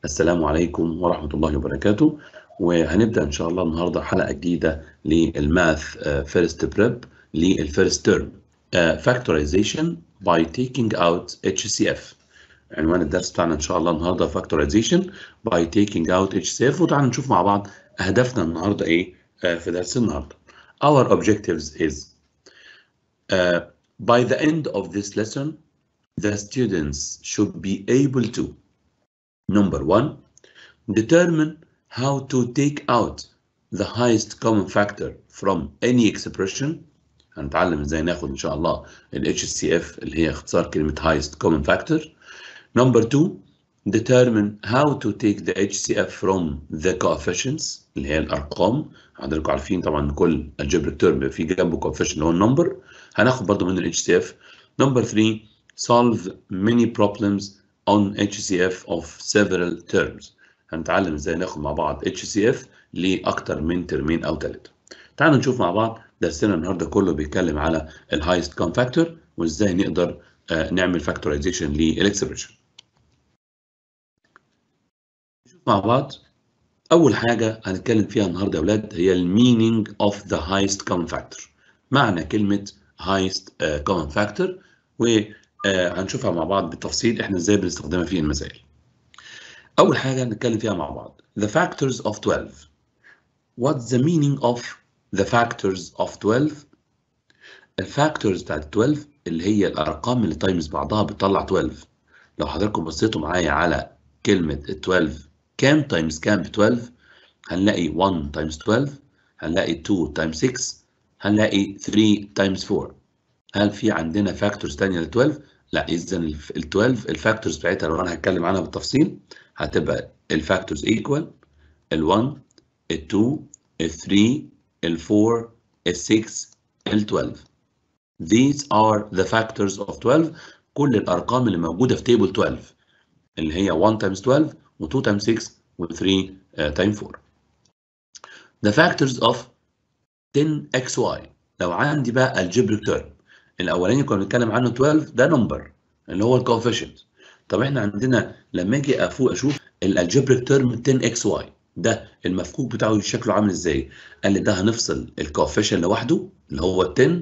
السلام عليكم ورحمة الله وبركاته وهنبدأ إن شاء الله النهاردة حلقة جديدة للماث فيرست بريب للفيرست تيرم factorization by taking out HCF عنوان الدرس بتاعنا إن شاء الله النهاردة factorization by taking out HCF وتعالوا نشوف مع بعض أهدافنا النهاردة إيه في درس النهاردة Our objectives is uh, by the end of this lesson the students should be able to Number one, determine how to take out the highest common factor from any expression. هنتعلم ازاي ناخد ان شاء الله ال HCF اللي هي اختصار كلمة highest common factor. Number two, determine how to take the HCF from the coefficients اللي هي الارقام. حضراتكم عارفين طبعا كل algebraic term في جنبه coefficient اللي هو النمبر. هناخد برضه من ال HCF. Number three, solve many problems on HCF of several terms هنتعلم ازاي ناخد مع بعض HCF لأكتر من ترمين أو ثلاثة. تعالوا نشوف مع بعض درسنا النهارده كله بيتكلم على الهايست كوم فاكتور وازاي نقدر uh, نعمل فاكتورايزيشن للاكسبريشن. نشوف مع بعض أول حاجة هنتكلم فيها النهارده يا أولاد هي المينينج اوف ذا هايست كومن فاكتور. معنى كلمة هايست كومن فاكتور و آه هنشوفها مع بعض بالتفصيل احنا ازاي بنستخدمها في المسائل. أول حاجة هنتكلم فيها مع بعض the factors of 12 what's the meaning of the factors of 12 الفاكتورز بتاعت 12 اللي هي الأرقام اللي تايمز بعضها بتطلع 12 لو حضراتكم بصيتوا معايا على كلمة 12 كام تايمز كام ب 12 هنلاقي 1 تايمز 12 هنلاقي 2 تايمز 6 هنلاقي 3 تايمز 4 هل في عندنا فاكتورز ثانيه ل 12 لا اذا ال 12 الفاكتورز بتاعتها لو انا هتكلم عنها بالتفصيل هتبقى الفاكتورز ايكوال ال1 ال2 ال3 ال4 ال6 ال12 these are the factors of 12 كل الارقام اللي موجوده في تيبل 12 اللي هي 1 times 12 و2 times 6 و3 times 4 the factors of 10xy لو عندي بقى الجبريك تيرم الاولاني كنا بنتكلم عنه 12 ده نمبر اللي هو الكوفيشنت طب احنا عندنا لما اجي افوق اشوف الالجبريك تيرم 10 اكس واي ده المفكوك بتاعه شكله عامل ازاي قال لي ده هنفصل الكوفيشنت لوحده اللي هو 10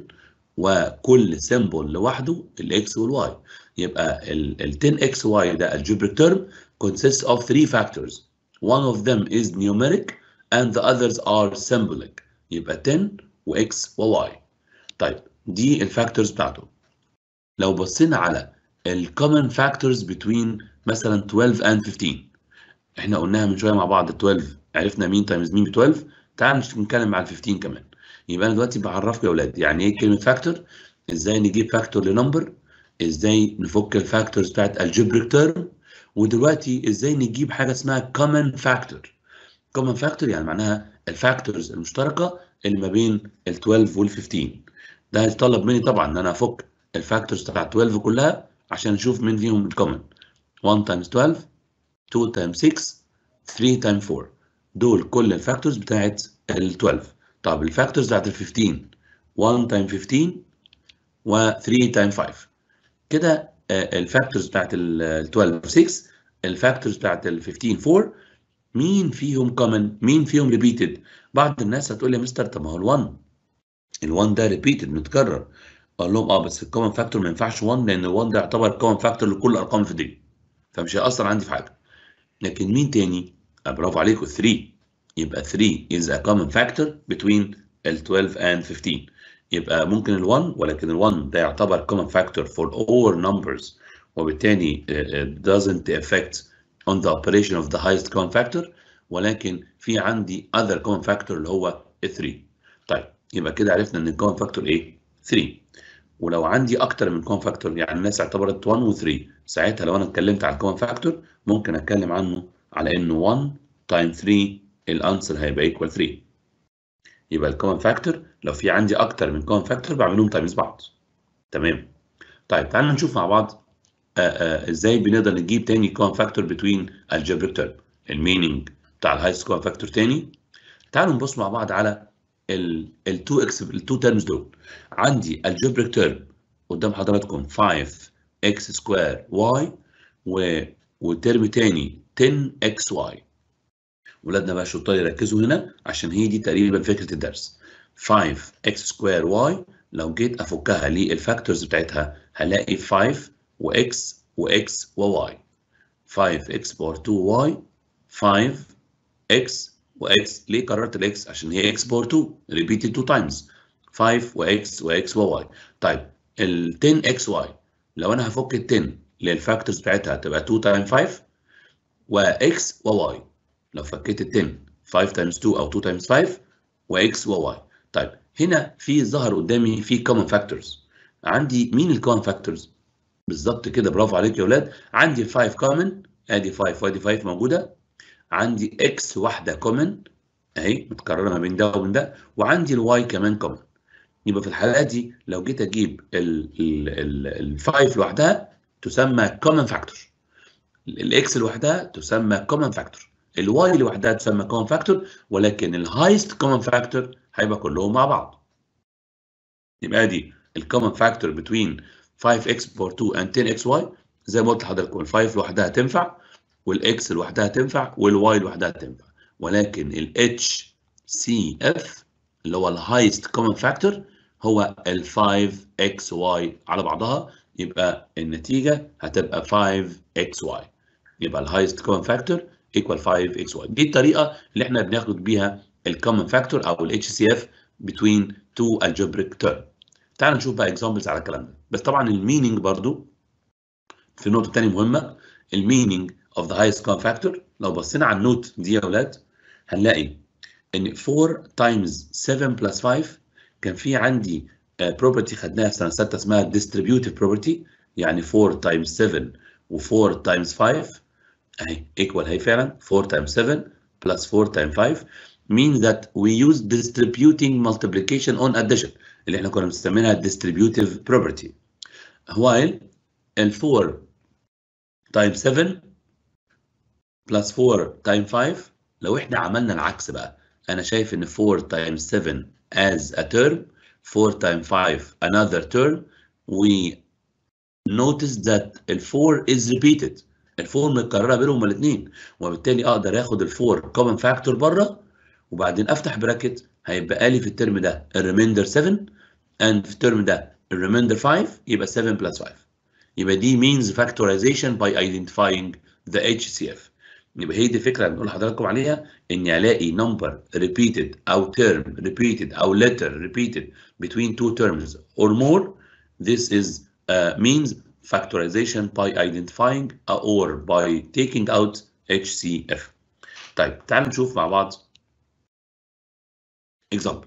وكل سيمبل لوحده الاكس والواي يبقى ال 10 اكس واي ده الجبريك تيرم consists of three factors one of them is numeric and the others are symbolic يبقى 10 واكس وواي طيب دي الفاكتورز بتاعته لو بصينا على الكومن فاكتورز بتوين مثلا 12 and 15 احنا قلناها من شويه مع بعض 12 عرفنا مين تايمز مين ب 12 تعال نتكلم على ال 15 كمان يبقى انا دلوقتي بعرفكم يا اولاد يعني ايه كلمه فاكتور ازاي نجيب فاكتور لنمبر ازاي نفك الفاكتورز بتاعت الجبريك تيرم ودلوقتي ازاي نجيب حاجه اسمها كومن فاكتور كومن فاكتور يعني معناها الفاكتورز المشتركه اللي ما بين ال 12 وال 15 ده هيتطلب مني طبعا ان انا افك الفاكتورز بتاعت 12 كلها عشان اشوف مين فيهم الكومن 1 تايمز 12 2 تايمز 6 3 تايمز 4 دول كل الفاكتورز بتاعت ال 12 طب الفاكتورز بتاعت ال 15 1 تايم 15 و 3 تايم 5 كده الفاكتورز بتاعت ال 12 6 الفاكتورز بتاعت ال 15 4 مين فيهم كومن مين فيهم ريبيتد بعض الناس هتقول لي يا مستر طب ما هو ال1 ال1 ده ريبيتد متكرر اقول لهم اه بس الكومن فاكتور ما ينفعش 1 لان ال1 ده يعتبر كومن فاكتور لكل الارقام اللي في الدنيا فمش هيأثر عندي في حاجه لكن مين تاني؟ برافو عليكم 3 يبقى 3 is a common factor between ال 12 and 15 يبقى ممكن ال1 ولكن ال1 ده يعتبر common factor for all numbers وبالتالي it doesn't affect on the operation of the highest common factor ولكن في عندي other common factor اللي هو 3 طيب يبقى كده عرفنا ان الكومن فاكتور ايه 3 ولو عندي اكتر من كومن فاكتور يعني الناس اعتبرت 1 و3 ساعتها لو انا اتكلمت على الكومن فاكتور ممكن اتكلم عنه على انه 1 تايم 3 الانسر هيبقى ايكوال 3 يبقى الكومن فاكتور لو في عندي اكتر من كومن فاكتور بعملهم تايمز بعض تمام طيب تعالوا نشوف مع بعض آآ آآ ازاي بنقدر نجيب تاني كومن فاكتور بتوين الجبريك تيرم المينينج بتاع الهايست كومن فاكتور تاني تعالوا نبص مع بعض على التو اكس التو تيرمز دول عندي الجبريك تيرم قدام حضراتكم 5 اكس سكوير واي و والترم تاني 10xy ولادنا بقى شطار يركزوا هنا عشان هي دي تقريبا فكره الدرس 5x سكوير y لو جيت افكها للفاكتورز بتاعتها هلاقي 5 وx وx وy 5x باور 2y 5x وx ليه قررت الاكس عشان هي x باور 2 repeated 2 times 5 وx وx وy طيب ال 10xy لو انا هفك ال 10 للفاكتورز بتاعتها تبقى 2 تايم 5 وx وy لو فكيت ال 10 5 تايمز 2 او 2 تايمز 5 وx وy طيب هنا في ظهر قدامي في common factors عندي مين الكومن فاكتورز بالظبط كده برافو عليك يا اولاد عندي 5 كومن ادي 5 وادي 5 موجوده عندي x واحده كومن اهي متكرره ما بين ده وبين ده وعندي الواي كمان كومن يبقى في الحالة دي لو جيت اجيب ال 5 لوحدها تسمى common factor الاكس لوحدها تسمى common factor الواي لوحدها تسمى common factor ولكن الهايست common factor هيبقى كلهم مع بعض يبقى دي الكومن فاكتور between 5x باور 2 and 10xy زي ما قلت لحضراتكم ال 5 لوحدها تنفع والاكس لوحدها تنفع والواي لوحدها تنفع ولكن ال HCF اللي هو الهايست كومن فاكتور هو ال 5xy على بعضها يبقى النتيجه هتبقى 5xy يبقى الهايست كومن فاكتور equal 5xy دي الطريقه اللي احنا بناخد بيها الكومن فاكتور او ال HCF between two algebraic term تعال نشوف بقى examples على الكلام ده بس طبعا المينينج برضو في نقطه ثانيه مهمه المينينج of the highest common factor لو بصينا على النوت دي يا اولاد هنلاقي ان 4 times 7 plus 5 كان في عندي بروبرتي خدناها في سنه 6 اسمها distributive property يعني 4 times 7 و4 times 5 اهي equal هي فعلا 4 times 7 plus 4 times 5 means that we use distributing multiplication on addition اللي احنا كنا بنسميها distributive property while ال 4 times 7 plus 4 times 5 لو احنا عملنا العكس بقى انا شايف ان 4 times 7 as a term 4 times 5 another term we notice that ال 4 is repeated ال 4 متكرره بينهم الاثنين وبالتالي اقدر اخد ال 4 common factor بره وبعدين افتح براكت هيبقى لي في الترم ده الريميندر 7 and في الترم ده الريميندر 5 يبقى 7 plus 5 يبقى دي means factorization by identifying the HCF يبقى هي دي الفكره اللي بنقول لحضراتكم عليها اني الاقي number repeated او term repeated او letter repeated between two terms or more this is uh, means factorization by identifying or by taking out HCF طيب تعالوا نشوف مع بعض example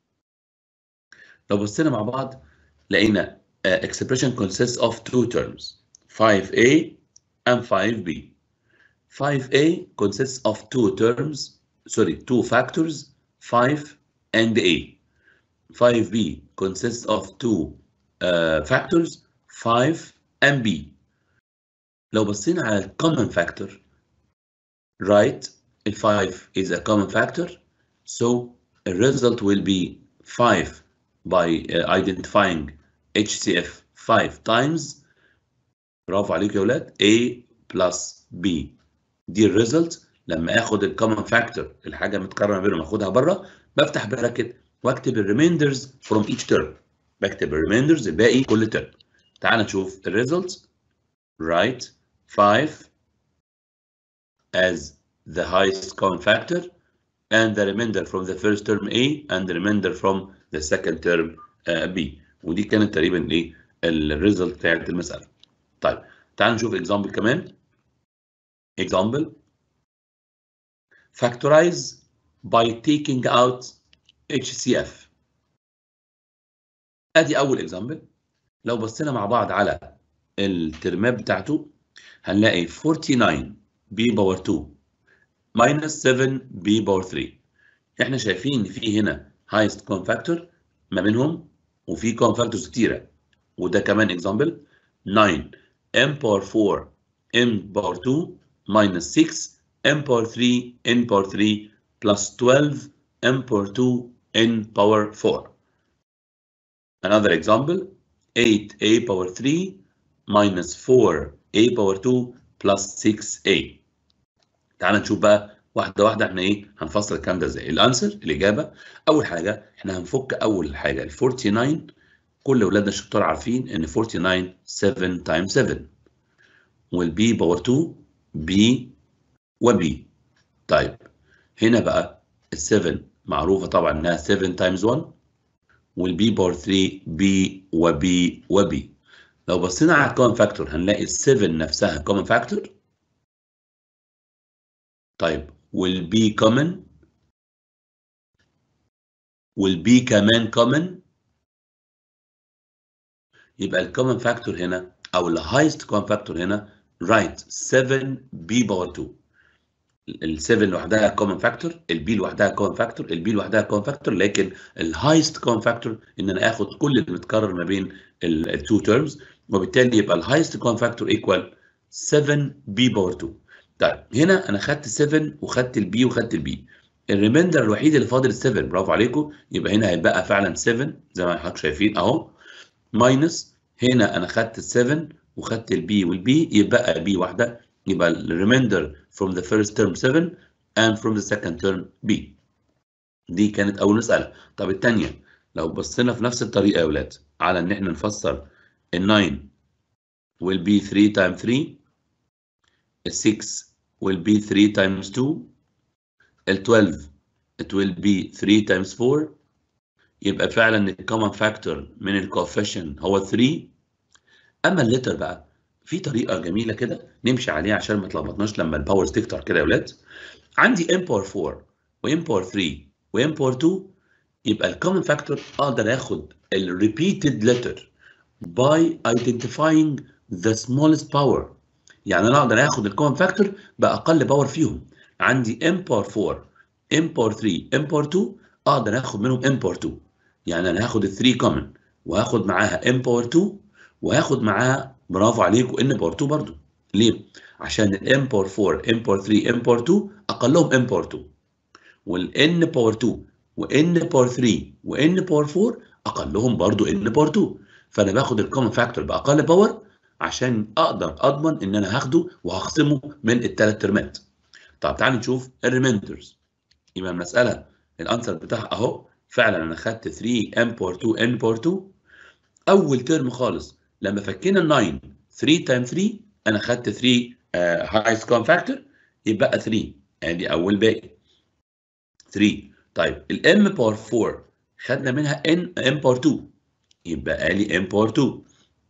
لو بصينا مع بعض لقينا uh, expression consists of two terms 5a and 5b 5a consists of two terms sorry two factors 5 and a 5b consists of two uh, factors 5 and b لو بصينا على common factor right ال 5 is a common factor so the result will be 5 by uh, identifying HCF 5 times برافو عليك يا ولاد A plus B دي الريزلت لما اخد الكومن فاكتور الحاجه متكرره ما بينهم اخدها بره بفتح براكت واكتب الريميندرز فروم each term بكتب الريميندرز الباقي كل ترم تعال نشوف الريزلت write 5 as the highest common factor and the remainder from the first term A and the remainder from the second term uh, B ودي كانت تقريبا ايه الريزلت بتاعت المساله طيب تعال نشوف اكزامبل كمان example factorize by taking out HCF ادي اول example لو بصينا مع بعض على الترمات بتاعته هنلاقي 49 b باور 2 minus 7 b باور 3 احنا شايفين في هنا highest common factor ما بينهم وفي common factors كتيره وده كمان example 9 m باور 4 m باور 2 minus 6 m power 3 n power 3 plus 12 m power 2 n power 4. Another example 8 a power 3 minus 4 a power 2 plus 6 a. تعال نشوف بقى واحده واحده احنا ايه هنفصل الكلام ده ازاي الانسر الاجابه اول حاجه احنا هنفك اول حاجه ال 49 كل اولادنا الشطار عارفين ان 49 7 تايمز 7 والبي باور 2 بي وبي طيب هنا بقى ال 7 معروفه طبعا انها 7 تايمز 1 والبي باور 3 بي وبي وبي لو بصينا على الكومن فاكتور هنلاقي ال 7 نفسها كومن فاكتور طيب والبي كومن والبي كمان كومن يبقى الكومن فاكتور هنا او الهايست كومن فاكتور هنا رايت 7 بي باور 2 ال 7 لوحدها كومن فاكتور البي لوحدها كومن فاكتور البي لوحدها كومن فاكتور لكن الهايست كومن فاكتور ان انا اخد كل اللي متكرر ما بين التو تيرمز وبالتالي يبقى الهايست كومن فاكتور ايكوال 7 بي باور 2 طيب هنا انا خدت 7 وخدت البي وخدت البي الريميندر الوحيد اللي فاضل 7 برافو عليكم يبقى هنا هيبقى فعلا 7 زي ما حضرتك شايفين اهو ماينس هنا انا خدت ال 7 وخدت البي والبي يبقى بي واحده يبقى الريميندر from the first term 7 and from the second term b دي كانت اول مساله طب الثانيه لو بصينا في نفس الطريقه يا اولاد على ان احنا نفسر ال 9 will be 3 times 3 ال 6 will be 3 times 2 ال 12 it will be 3 times 4 يبقى فعلا الكومن فاكتور من الكوفيشن هو 3 اما الليتر بقى في طريقه جميله كده نمشي عليها عشان ما تلخبطناش لما الباورز تكتر كده يا اولاد عندي ام باور 4 وام باور 3 وام باور 2 يبقى الكومن فاكتور اقدر اخد الريبيتد ليتر by identifying the smallest power يعني انا اقدر اخد الكومن فاكتور باقل باور فيهم عندي ام باور 4 ام باور 3 ام باور 2 اقدر اخد منهم ام باور 2 يعني انا هاخد ال 3 كومن وهاخد معاها ام باور 2 وهاخد معاها برافو عليكم ان باور 2 برضو ليه؟ عشان الام باور 4 ام باور 3 ام باور 2 اقلهم ام باور 2 والان باور 2 وان باور 3 وان باور 4 اقلهم برضو ان باور 2 فانا باخد الكومن فاكتور باقل باور عشان اقدر اضمن ان انا هاخده وهخصمه من الثلاث ترمات طب تعالوا نشوف الريميندرز يبقى المساله الانسر بتاعها اهو فعلا انا خدت 3 ام باور 2 ان باور 2 اول ترم خالص لما فكينا ال 9 3 تايم 3 انا خدت 3 هايست كومن فاكتور يبقى 3 ادي اول باقي 3 طيب الام باور 4 خدنا منها ان ام باور 2 يبقى لي ام باور 2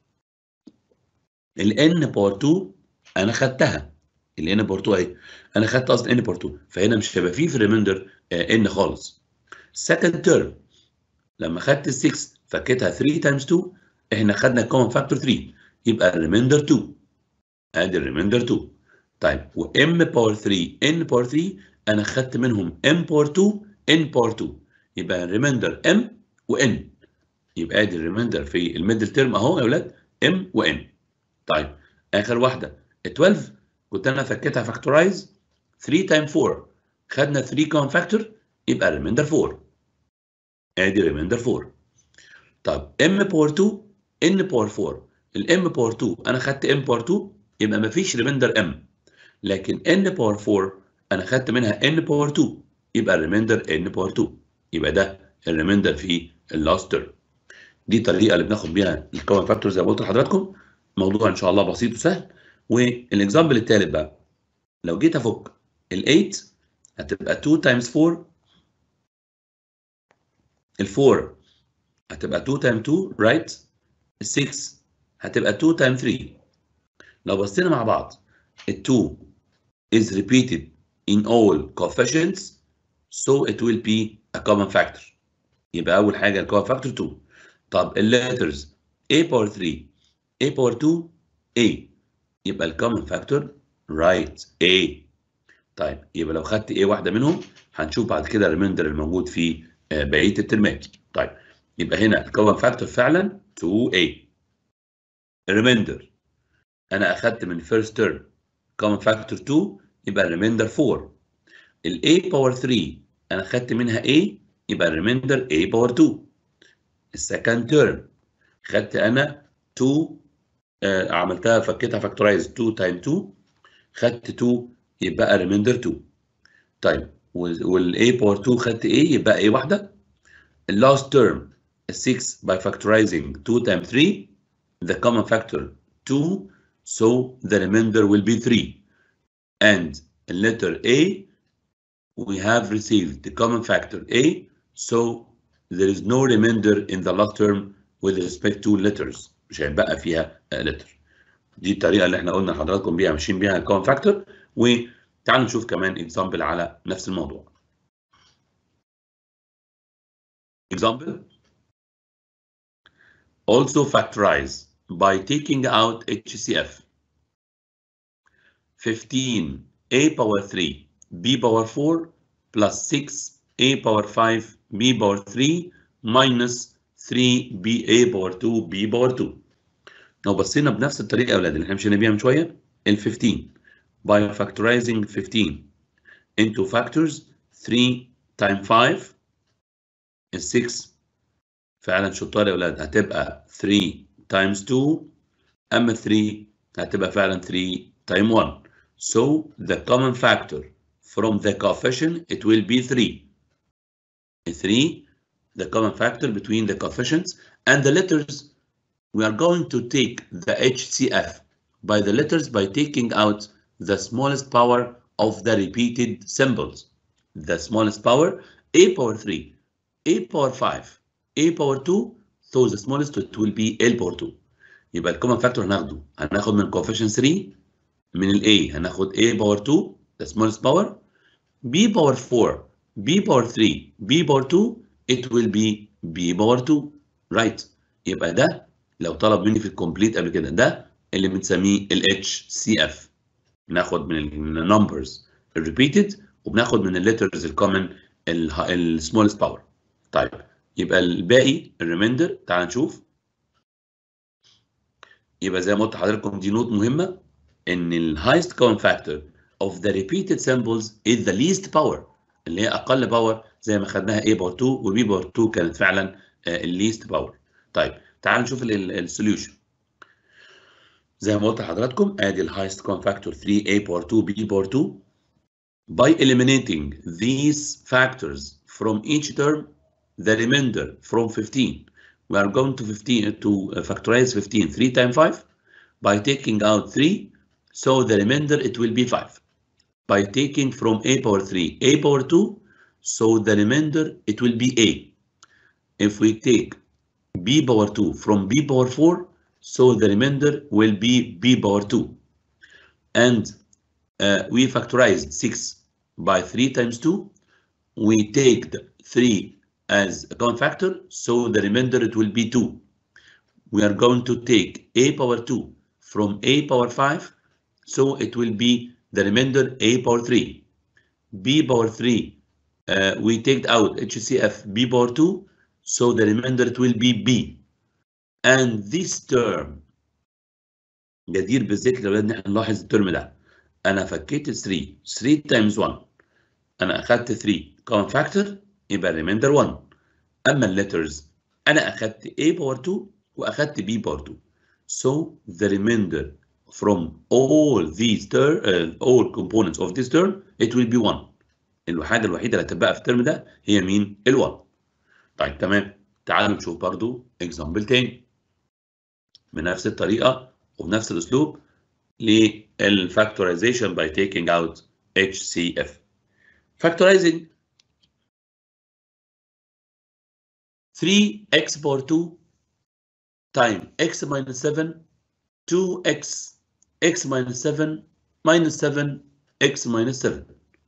الان باور 2 انا خدتها الان باور 2 اهي انا خدت قصدي ان باور 2 فهنا مش هيبقى فيه في الريميندر ان خالص سكند تيرم لما خدت ال 6 فكيتها 3 تايمز 2 احنا خدنا الكومن فاكتور 3 يبقى الريميندر 2 ادي الريميندر 2 طيب وام باور 3 ان باور 3 انا خدت منهم ام باور 2 ان باور 2 يبقى الريميندر ام وان يبقى ادي الريميندر في الميدل تيرم اهو يا اولاد ام وان طيب اخر واحده 12 كنت انا فكيتها فاكتورايز 3 تايم 4 خدنا 3 كومن فاكتور يبقى الريميندر 4 ادي الريميندر 4 طب ام باور 2 ان باور 4 الام باور 2 انا خدت ام باور 2 يبقى مفيش ريميندر ام لكن ان باور 4 انا خدت منها ان باور 2 يبقى الريميندر ان باور 2 يبقى ده الريميندر في اللاست تيرم دي الطريقه اللي بناخد بيها الكومن فاكتور زي ما قلت لحضراتكم موضوع ان شاء الله بسيط وسهل والاكزامبل الثالث بقى لو جيت افك ال 8 هتبقى 2 تايمز 4 ال 4 هتبقى 2 تايم 2 رايت ال 6 هتبقى 2 تايم 3 لو بصينا مع بعض ال 2 is repeated in all coefficients so it will be a common factor يبقى اول حاجه الكومن فاكتور 2 طب الليترز a باور 3 a باور 2 a يبقى الكومن فاكتور رايت a طيب يبقى لو خدت a واحده منهم هنشوف بعد كده الريميندر الموجود في بقيه الترمات طيب يبقى هنا الكومن فاكتور فعلا 2a ريميندر انا اخدت من فيرست تيرم كومن فاكتور 2 يبقى الريميندر 4 ال a باور 3 انا خدت منها a يبقى الريميندر a باور 2 السكند تيرم خدت انا 2 آه عملتها فكيتها فاكتورايز 2 تايم 2 خدت 2 يبقى ريميندر 2 طيب والاي باور 2 خدت ايه يبقى ايه واحده اللاست تيرم 6 by factorizing 2 times 3 the common factor 2 so the remainder will be 3 and in letter A we have received the common factor A so there is no remainder in the last term with respect to letters مش هيبقى فيها letter دي الطريقه اللي احنا قلنا لحضراتكم بيها ماشيين بيها الكومن فاكتور وتعالوا نشوف كمان اكزامبل على نفس الموضوع example also factorize by taking out HCF 15 a power 3 b power 4 plus 6 a power 5 b power 3 minus 3 b a power 2 b power 2 لو بصينا بنفس الطريقه يا اولاد اللي احنا مشينا بيها من شويه ال 15 by factorizing 15 into factors 3 times 5 is 6 فعلا شطار يا اولاد هتبقى 3 times 2 اما 3 هتبقى فعلا 3 times 1 so the common factor from the coefficient it will be 3 3 the common factor between the coefficients and the letters we are going to take the HCF by the letters by taking out the smallest power of the repeated symbols. The smallest power, a power 3, a power 5, a power 2, so the smallest it will be l power 2. يبقى الكومن فاكتور هناخده هناخد من coefficient 3 من ال a هناخد a power 2 the smallest power b power 4 b power 3 b power 2 it will be b power 2 right يبقى ده لو طلب مني في الكومبليت قبل كده ده اللي بنسميه ال HCF بناخد من النمبرز الريبيتد وبناخد من الليترز الكومن السمولست باور طيب يبقى الباقي الريميندر تعال نشوف يبقى زي ما قلت لحضراتكم دي نوت مهمه ان الهايست كومن فاكتور of the repeated symbols is the least power اللي هي اقل باور زي ما خدناها A باور 2 و B باور 2 كانت فعلا الليست باور طيب تعال نشوف السوليوشن زي ما قلت لحضراتكم ادي الهايست كومن فاكتور 3 A باور 2 B باور 2 by eliminating these factors from each term the remainder from 15 we are going to 15 to factorize 15 3 times 5 by taking out 3 so the remainder it will be 5 by taking from a power 3 a power 2 so the remainder it will be a if we take b power 2 from b power 4 so the remainder will be b power 2 and uh, we factorized 6 by 3 times 2 we take the 3 as a common factor so the remainder it will be 2 we are going to take a power 2 from a power 5 so it will be the remainder a power 3 b power 3 uh, we take out HCF b power 2 so the remainder it will be b and this term جدير بالذكر يا ان احنا نلاحظ الترم ده انا فكيت 3 3 times 1 انا اخدت 3 common factor يبقى remainder 1 اما الليترز انا اخدت a power 2 واخدت b power 2 so the remainder from all these term uh, all components of this term it will be 1 الحاجه الوحيده اللي هتبقى في الترم ده هي مين ال1 طيب تمام تعالوا نشوف برضو اكزامبل تاني بنفس الطريقه وبنفس الاسلوب للفاكتورايزيشن by taking out HCF factorizing 3x power 2 time x minus 7 2x x minus 7 minus 7 x minus 7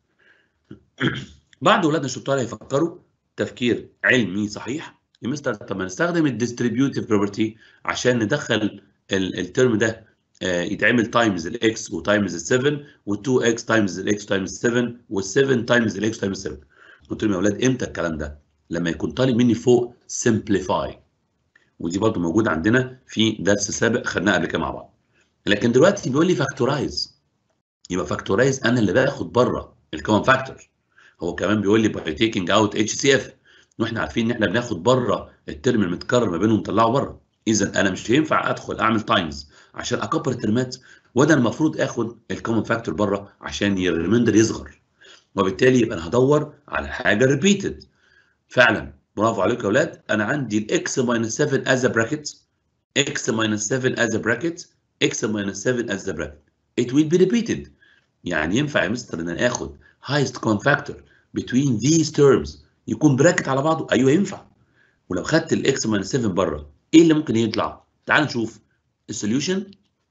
بعد ولادنا الشطار هيفكروا تفكير علمي صحيح يا مستر طب ما نستخدم الديستريبيوتيف بروبرتي عشان ندخل الترم ده يتعمل تايمز الاكس وتايمز ال 7 وال2 اكس تايمز الاكس تايمز 7 وال7 تايمز الاكس تايمز 7 قلت لهم يا اولاد امتى الكلام ده؟ لما يكون طالب مني فوق simplify ودي برضه موجوده عندنا في درس سابق خدناه قبل كده مع بعض لكن دلوقتي بيقول لي فاكتورايز يبقى فاكتورايز انا اللي باخد بره الكومن فاكتور هو كمان بيقول لي باي تيكينج اوت اتش سي اف واحنا عارفين ان احنا بناخد بره الترم المتكرر ما بينهم نطلعه بره اذا انا مش هينفع ادخل اعمل تايمز عشان اكبر الترمات وانا المفروض اخد الكومن فاكتور بره عشان الريميندر يصغر وبالتالي يبقى انا هدور على حاجه ريبيتد فعلا برافو عليكم يا اولاد انا عندي الاكس ماينس 7 از براكت x minus 7 as a bracket x minus 7 as a bracket it will be repeated يعني ينفع يا مستر ان انا اخد highest common factor between these terms يكون براكت على بعضه ايوه ينفع ولو خدت الاكس minus 7 بره ايه اللي ممكن يطلع تعال نشوف السوليوشن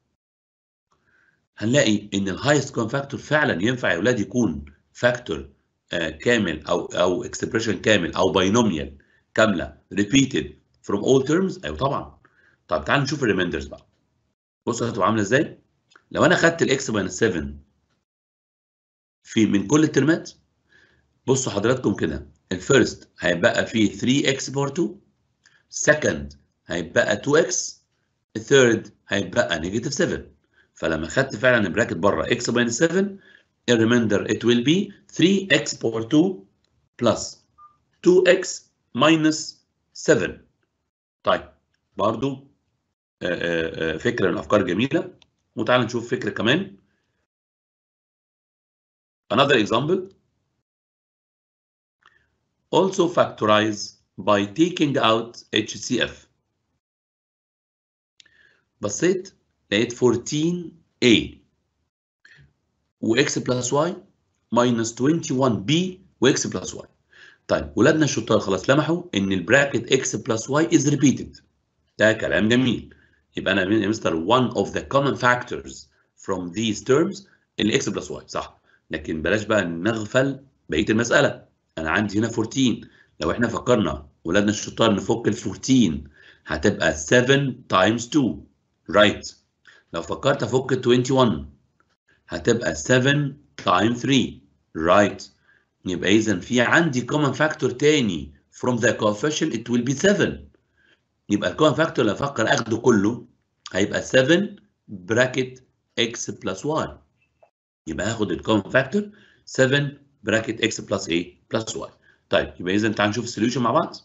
هنلاقي ان الهايست كومن فاكتور فعلا ينفع يا اولاد يكون فاكتور آه كامل او او اكسبريشن كامل او باينوميال كامله repeated from all terms ايوه طبعا طب تعال نشوف الريميندرز بقى بصوا هتبقى عامله ازاي لو انا خدت الاكس ماينس 7 في من كل الترمات بصوا حضراتكم كده الفيرست هيبقى فيه 3x باور 2 سكند هيبقى 2x الثيرد هيبقى نيجاتيف 7 فلما خدت فعلا البراكت بره x ماينس 7 الريميندر it will be 3x باور 2 بلس 2x ماينس 7 طيب برضو فكره من الافكار الجميله وتعالى نشوف فكره كمان another example also factorize by taking out HCF بصيت لقيت 14a و x plus y minus 21b و x plus y طيب ولادنا الشطار خلاص لمحوا ان البراكت x plus y is repeated ده كلام جميل يبقى انا يا مستر one of the common factors from these terms ال x plus y صح لكن بلاش بقى نغفل بقيه المساله انا عندي هنا 14 لو احنا فكرنا ولادنا الشطار نفك ال 14 هتبقى 7 times 2 right لو فكرت افك ال 21 هتبقى 7 times 3 right يبقى اذا في عندي common factor تاني from the coefficient it will be 7 يبقى الكومن فاكتور اللي افكر اخده كله هيبقى 7 براكت x بلس y يبقى هاخد الكومن فاكتور 7 براكت x بلس a بلس y طيب يبقى اذا تعال نشوف السوليوشن مع بعض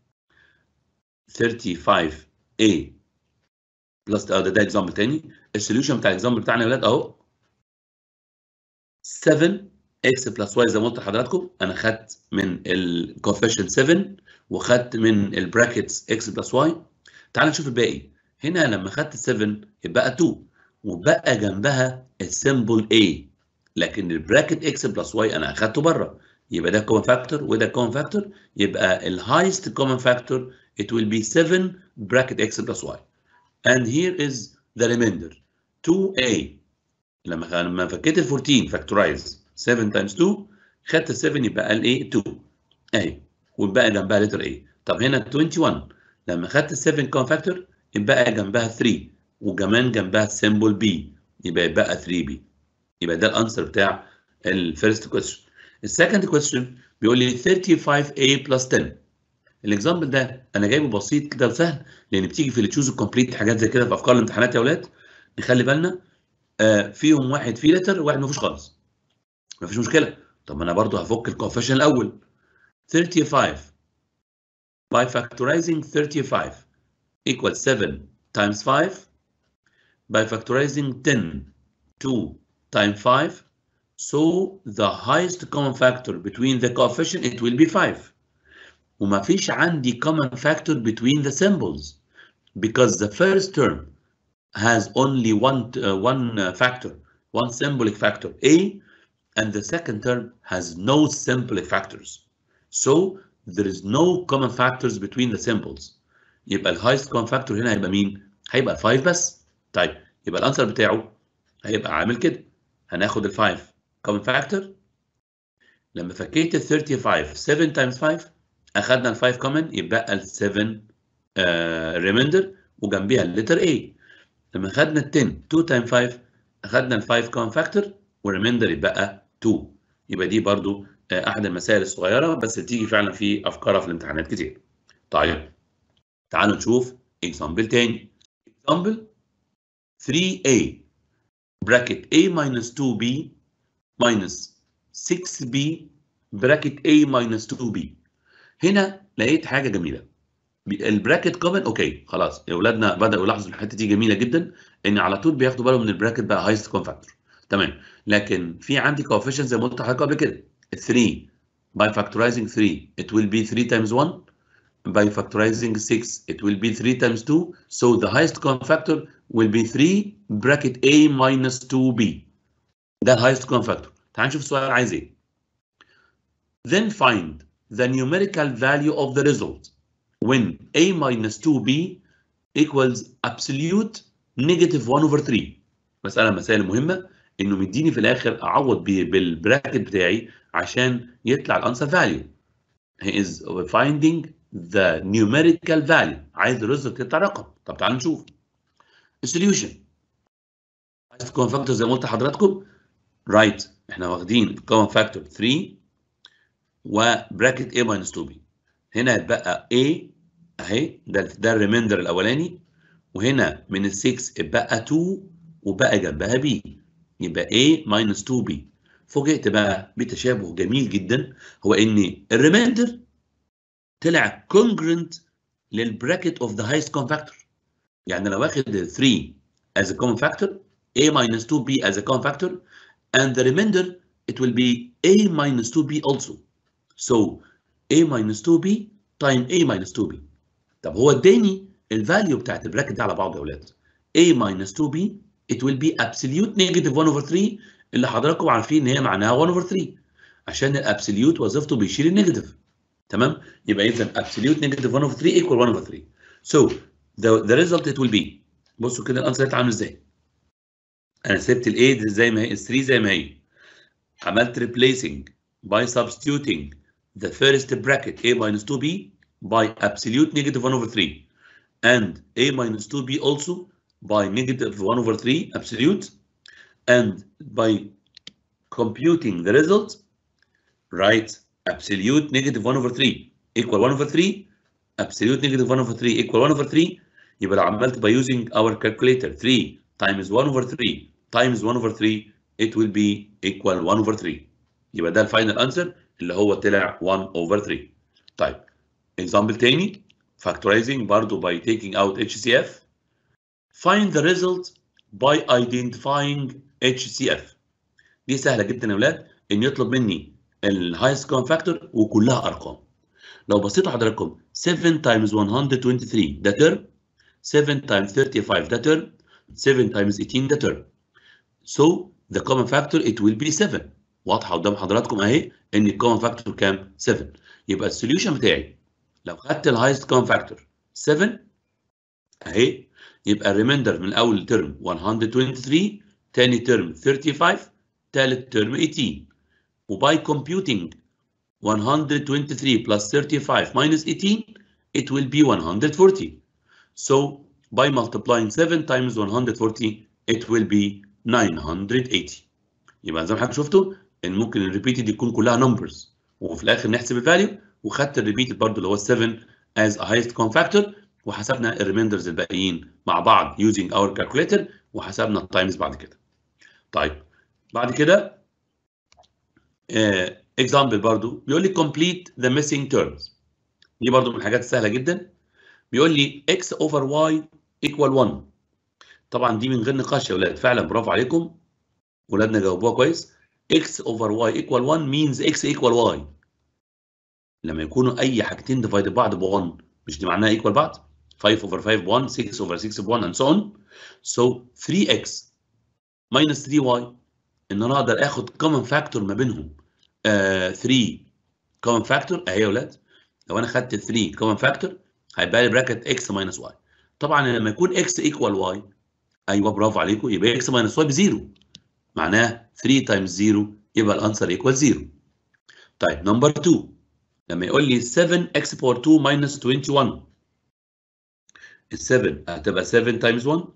35a بلس ده ده اكزامبل تاني السوليوشن بتاع الاكزامبل بتاعنا يا ولاد اهو 7 x بلس y زي ما قلت لحضراتكم انا خدت من الكوفيشنت 7 وخدت من البراكتس x بلس y تعال نشوف الباقي هنا لما خدت 7 يبقى 2 وبقى جنبها السيمبل a لكن البراكت x بلس y انا اخدته بره يبقى ده كومن فاكتور وده كومن فاكتور يبقى الهايست كومن فاكتور it will be 7 bracket x plus y and here is the remainder 2a لما لما فكيت ال 14 فاكتورايز 7 times 2 خدت 7 يبقى ال ايه 2 اهي وبقى جنبها لتر A طب هنا 21 لما خدت 7 كومن فاكتور يبقى جنبها 3 وكمان جنبها سيمبل B يبقى يبقى 3B يبقى ده الانسر بتاع الفيرست كويستشن السكند كويستشن بيقول لي 35A بلس 10 الاكزامبل ده انا جايبه بسيط كده وسهل لان بتيجي في التشوز كومبليت حاجات زي كده في افكار الامتحانات يا اولاد نخلي بالنا آه فيهم واحد فيه لتر وواحد ما فيهوش خالص ما فيش مشكله طب ما انا برضو هفك الكوفيشن الاول 35 by factorizing 35 equals 7 times 5 by factorizing 10 2 times 5 so the highest common factor between the coefficient it will be 5 وما فيش عندي common factor between the symbols because the first term has only one uh, one uh, factor one symbolic factor a and the second term has no symbolic factors so there is no common factors between the symbols يبقى ال highest common factor هنا هيبقى مين هيبقى 5 بس طيب يبقى الانسر بتاعه هيبقى عامل كده هناخد ال 5 common factor لما فكيت ال 35 7 times 5 اخدنا ال 5 common يبقى ال 7 ريميندر وجنبيها الليتر A لما خدنا ال 10 2 times 5 اخدنا ال 5 common factor والريميندر يبقى 2 يبقى دي برضو احد المسائل الصغيره بس بتيجي فعلا في افكارها في الامتحانات كتير. طيب تعالوا نشوف اكزامبل تاني. اكزامبل 3a bracket a minus 2b minus 6b bracket a minus 2b هنا لقيت حاجه جميله البراكت كومن اوكي خلاص اولادنا بداوا يلاحظوا الحته دي جميله جدا ان على طول بياخدوا بالهم من البراكت بقى هايست كومن فاكتور تمام لكن في عندي coefficient زي ما قلت لحضرتك قبل كده 3 by factorizing 3 it will be 3 times 1 by factorizing 6 it will be 3 times 2 so the highest common factor will be 3 bracket a minus 2b ده الهايست common factor تعال نشوف السؤال عايز ايه then find the numerical value of the result when a minus 2b equals absolute negative 1 over 3 مسألة مسائل مهمة انه مديني في الاخر اعوض بالبراكت بتاعي عشان يطلع الانسر فاليو he is finding the numerical value عايز الريزلت يطلع رقم طب تعالوا نشوف السوليوشن عايز كومن فاكتور زي ما قلت لحضراتكم رايت right. احنا واخدين كومن فاكتور 3 وبراكت a minus 2b هنا اتبقى a اهي ده ده الريميندر الاولاني وهنا من ال 6 اتبقى 2 وبقى جنبها b يبقى a minus 2b فوجئت بقى بتشابه جميل جدا هو ان الريميندر طلع congruent للبراكت اوف ذا هايست common factor يعني لو واخد 3 as a common factor a minus 2b as a common factor and the remainder it will be a minus 2b also so a minus 2b time a minus 2b طب هو اداني الفاليو بتاعت البراكت ده على بعض يا اولاد a minus 2b it will be absolute negative 1 over 3 اللي حضراتكم عارفين ان هي معناها 1 over 3 عشان الابسوليوت وظيفته بيشيل النيجاتيف تمام يبقى اذا absolute negative 1 over 3 equal 1 over 3 so the, the result it will be بصوا كده الانسر هيطلع عامل ازاي انا سبت الاي زي ما هي ال 3 زي ما هي عملت replacing by substituting the first bracket a minus 2b by absolute negative 1 over 3 and a minus 2b also by negative 1 over 3 absolute and by computing the result write absolute negative 1 over 3 equal 1 over 3 absolute negative 1 over 3 equal 1 over 3 يبقى لو عملت by using our calculator 3 times 1 over 3 times 1 over 3 it will be equal 1 over 3 يبقى ده الفاينل انسر اللي هو طلع 1 over 3 طيب example تاني factorizing برضو by taking out HCF find the result by identifying HCF دي سهله جدا يا اولاد ان يطلب مني الهايست كومن فاكتور وكلها ارقام لو بصيتوا حضراتكم 7 times 123 ده ترم 7 times 35 ده ترم 7 times 18 ده ترم so the common factor it will be 7 واضحه قدام حضراتكم اهي ان الكومن فاكتور كام 7 يبقى السوليوشن بتاعي لو خدت الهايست كومن فاكتور 7 اهي يبقى الريميندر من اول ترم 123 تاني ترم 35 تالت ترم 18 وباي computing 123 plus 35 minus 18 it will be 140 so by multiplying 7 times 140 it will be 980 يبقى زي ما حضرتك شفتوا ان ممكن الريبيتد يكون كلها numbers وفي الاخر نحسب الفاليو وخدت الريبيتد برضه اللي هو 7 as a highest common factor وحسبنا الريميندرز الباقيين مع بعض using our calculator وحسبنا التايمز بعد كده. طيب بعد كده اكزامبل uh, برضو بيقول لي complete the missing terms دي برضو من الحاجات السهله جدا بيقول لي x over y equal 1 طبعا دي من غير نقاش يا اولاد فعلا برافو عليكم ولادنا جاوبوها كويس x over y equal 1 means x equal y لما يكونوا اي حاجتين ديفايد بعض ب 1 مش دي معناها equal بعض 5 over 5 ب 1 6 over 6 ب 1 and so on so 3x minus 3y ان انا اقدر اخد common factor ما بينهم آه 3 common factor اهي يا اولاد لو انا خدت 3 common factor هيبقى لي براكت x minus y طبعا لما يكون x equal y ايوه برافو عليكم يبقى x minus y بزيرو معناه 3 times 0 يبقى الانسر equal 0 طيب نمبر 2 لما يقول لي 7x power 2 minus 21 ال 7 هتبقى 7 times 1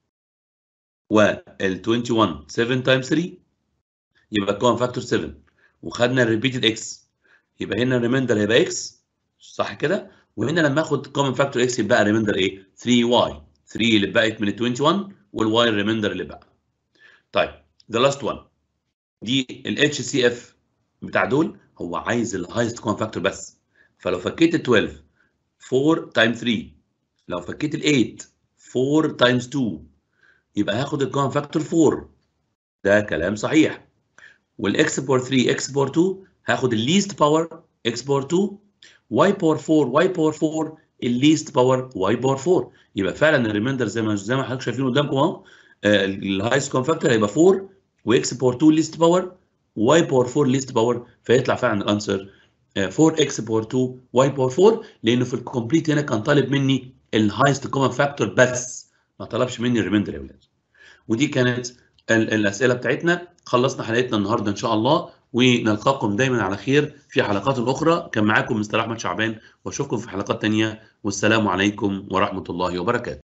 وال 21 7 times 3 يبقى كومن فاكتور 7 وخدنا الريبيتد اكس يبقى هنا الريميندر هيبقى اكس صح كده وهنا لما اخد كومن فاكتور اكس يبقى ريميندر ايه 3 واي 3 اللي بقت من ال 21 والواي الريميندر اللي بقى طيب ذا لاست وان دي الاتش سي اف بتاع دول هو عايز الهايست كومن فاكتور بس فلو فكيت ال 12 4 تايمز 3 لو فكيت ال 8 4 تايمز 2 يبقى هاخد الكومن فاكتور 4 ده كلام صحيح والاكس باور 3 اكس باور 2 هاخد الليست باور اكس باور 2 واي باور 4 واي باور 4 الليست باور واي باور 4 يبقى فعلا الريميندر زي ما زي ما حضرتك شايفين قدامكم اهو الهايست كومن فاكتور هيبقى 4 واكس باور 2 ليست باور واي باور 4 ليست باور فيطلع فعلا الانسر 4 اكس باور 2 واي باور 4 لانه في الكومبليت هنا كان طالب مني الهايست كومن فاكتور بس ما طلبش مني الريميندر يا ولاد ودي كانت الاسئله بتاعتنا خلصنا حلقتنا النهارده ان شاء الله ونلقاكم دايما على خير في حلقات اخرى كان معاكم مستر احمد شعبان واشوفكم في حلقات تانية والسلام عليكم ورحمه الله وبركاته